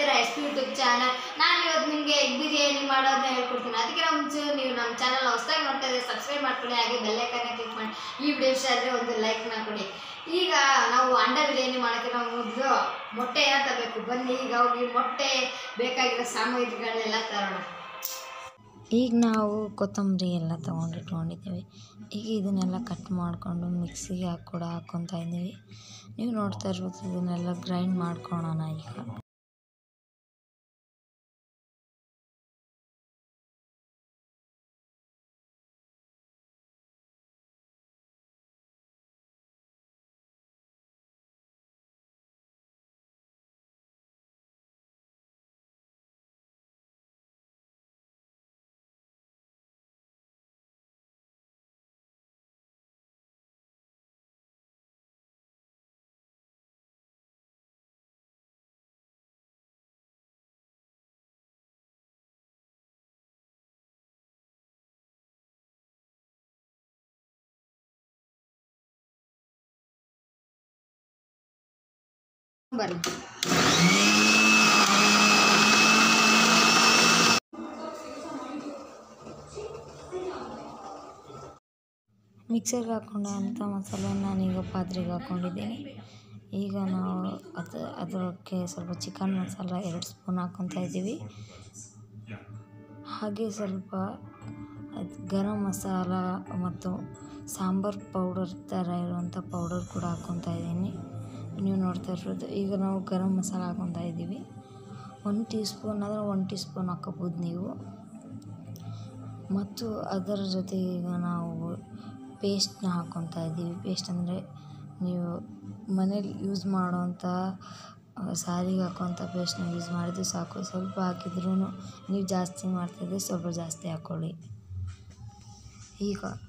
ಇದ್ದೀರಾ S P YouTube channel ನಾನು ಇವತ್ತು ನಿಮಗೆ ಎಗ್ ಬಿರಿಯಾನಿ ಮಾಡೋದನ್ನ ಹೇಳ್ಕೊಡ್ತೀನಿ ಅದಕ್ಕೆ ಮುಂಚೆ ನೀವು ನಮ್ಮ ಚಾನಲ್ ಹೊಸದಾಗಿ ನೋಡ್ತಾ ಇದ್ರೆ ಸಬ್ಸ್ಕ್ರೈಬ್ ಮಾಡ್ಕೊಳ್ಳಿ ಹಾಗೆ ಬೆಲ್ಲೈಕನ್ನ ಕ್ಲಿಕ್ ಮಾಡಿ ಈ ವಿಡಿಯೋ ಇಷ್ಟ ಆದರೆ ಒಂದು ಲೈಕ್ನ ಕೊಡಿ ಈಗ ನಾವು ಅಂಡ ಬಿರಿಯಾನಿ ಮಾಡೋಕ್ಕೆ ನಾವು ಮೊದಲು ಮೊಟ್ಟೆನ ತರಬೇಕು ಬನ್ನಿ ಈಗ ಹೋಗಿ ಮೊಟ್ಟೆ ಬೇಕಾಗಿರೋ ಸಾಮಗ್ರಿಗಳನ್ನೆಲ್ಲ ತರೋಣ ಈಗ ನಾವು ಕೊತ್ತಂಬರಿ ಎಲ್ಲ ತೊಗೊಂಡಿಟ್ಕೊಂಡಿದ್ದೀವಿ ಈಗ ಇದನ್ನೆಲ್ಲ ಕಟ್ ಮಾಡಿಕೊಂಡು ಮಿಕ್ಸಿಗೆ ಹಾಕಿ ಕೂಡ ಹಾಕ್ಕೊತಾ ಇದ್ದೀವಿ ನೀವು ನೋಡ್ತಾ ಇರ್ಬೋದು ಇದನ್ನೆಲ್ಲ ಗ್ರೈಂಡ್ ಮಾಡ್ಕೊಳೋಣ ಈಗ ಬರ್ರಿ ಮಿಕ್ಸರ್ಗೆ ಹಾಕ್ಕೊಂಡೆ ಅಂಥ ಮಸಾಲೆ ನಾನೀಗ ಪಾತ್ರೆಗೆ ಹಾಕ್ಕೊಂಡಿದ್ದೀನಿ ಈಗ ನಾವು ಅದು ಅದಕ್ಕೆ ಸ್ವಲ್ಪ ಚಿಕನ್ ಮಸಾಲ ಎರಡು ಸ್ಪೂನ್ ಹಾಕ್ಕೊತಾ ಇದ್ದೀವಿ ಹಾಗೆ ಸ್ವಲ್ಪ ಅದು ಗರಂ ಮಸಾಲ ಮತ್ತು ಸಾಂಬಾರು ಪೌಡರ್ ಥರ ಇರುವಂಥ ಪೌಡರ್ ಕೂಡ ಹಾಕ್ಕೊತಾ ಇದ್ದೀನಿ ನೀವು ನೋಡ್ತಾ ಇರ್ಬೋದು ಈಗ ನಾವು ಗರಂ ಮಸಾಲ ಹಾಕ್ಕೊತಾ ಇದ್ದೀವಿ ಒಂದು ಟೀ ಸ್ಪೂನ್ ಆದರೆ ಒಂದು ಟೀ ಸ್ಪೂನ್ ಹಾಕೋಬೋದು ನೀವು ಮತ್ತು ಅದರ ಜೊತೆ ಈಗ ನಾವು ಪೇಸ್ಟ್ನ ಹಾಕ್ಕೊತಾ ಇದ್ದೀವಿ ಪೇಸ್ಟ್ ಅಂದರೆ ನೀವು ಮನೇಲಿ ಯೂಸ್ ಮಾಡೋವಂಥ ಸಾರಿಗೆ ಹಾಕೋವಂಥ ಪೇಸ್ಟ್ನ ಯೂಸ್ ಮಾಡಿದ್ರೆ ಸಾಕು ಸ್ವಲ್ಪ ಹಾಕಿದ್ರೂ ನೀವು ಜಾಸ್ತಿ ಮಾಡ್ತಿದ್ರೆ ಸ್ವಲ್ಪ ಜಾಸ್ತಿ ಹಾಕ್ಕೊಳ್ಳಿ ಈಗ